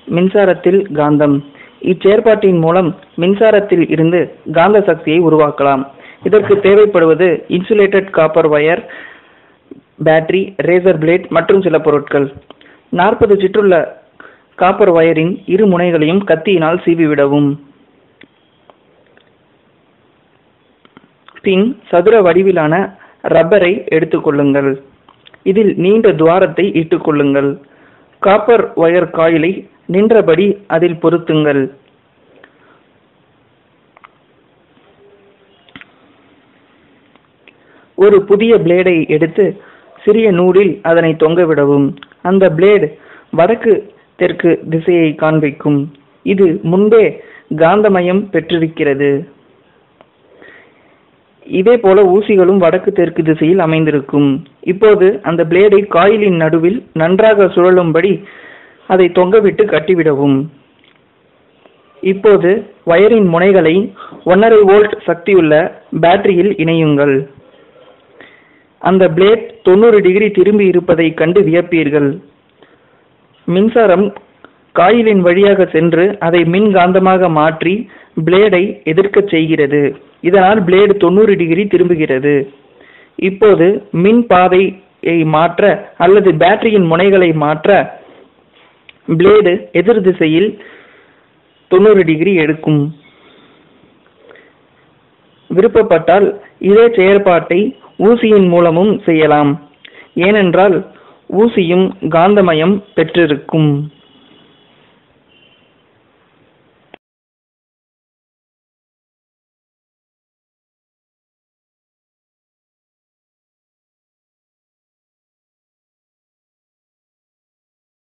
மின்சாரத்தில் காந்தம் இச்செயற்பாட்டின் மூலம் மின்சாரத்தில் இருந்து காந்த சக்தியை உருவாக்கலாம் இதற்கு தேவைப்படுவது insulated copper wire battery razor blade மற்றும் சில பொருட்கள் நாற்பது சுற்றுள்ள காப்பர் வயரின் இரு முனைகளையும் கத்தியினால் சீவிவிடவும் பின் சதுர வடிவிலான ரப்பரை எடுத்துக்கொள்ளுங்கள் இதில் நீண்ட துவாரத்தை இட்டுக் கொள்ளுங்கள் காப்பர் வயர் காயிலை நின்றபடி அதில் பொருத்துங்கள் ஒரு புதிய பிளேடை எடுத்து சிறிய நூலில் அதனை தொங்கவிடவும் அந்த பிளேடு வடக்கு தெற்கு திசையை காண்பிக்கும் இது முன்பே காந்தமயம் பெற்றிருக்கிறது இதே போல ஊசிகளும் வடக்கு தெற்கு திசையில் அமைந்திருக்கும் இப்போது அந்த பிளேடை காயிலின் நடுவில் நன்றாக சுழலும்படி அதை தொங்கவிட்டு கட்டிவிடவும் இப்போது வயரின் முனைகளை ஒன்றரை வோல்ட் சக்தியுள்ள பேட்டரியில் இணையுங்கள் அந்த பிளேட் தொண்ணூறு டிகிரி திரும்பி இருப்பதை கண்டு வியப்பீர்கள் மின்சாரம் காயிலின் வழியாக சென்று அதை மின்காந்தமாக மாற்றி பிளேடை எதிர்க்கச் செய்கிறது இதனால் பிளேடு தொண்ணூறு டிகிரி திரும்புகிறது இப்போது மின் பாதையை மாற்ற அல்லது பேட்டரியின் முனைகளை மாற்ற பிளேடு எதிர் திசையில் தொண்ணூறு டிகிரி எடுக்கும் விருப்பப்பட்டால் இதே செயற்பாட்டை ஊசியின் மூலமும் செய்யலாம் ஏனென்றால் ஊசியும் காந்தமயம் பெற்றிருக்கும்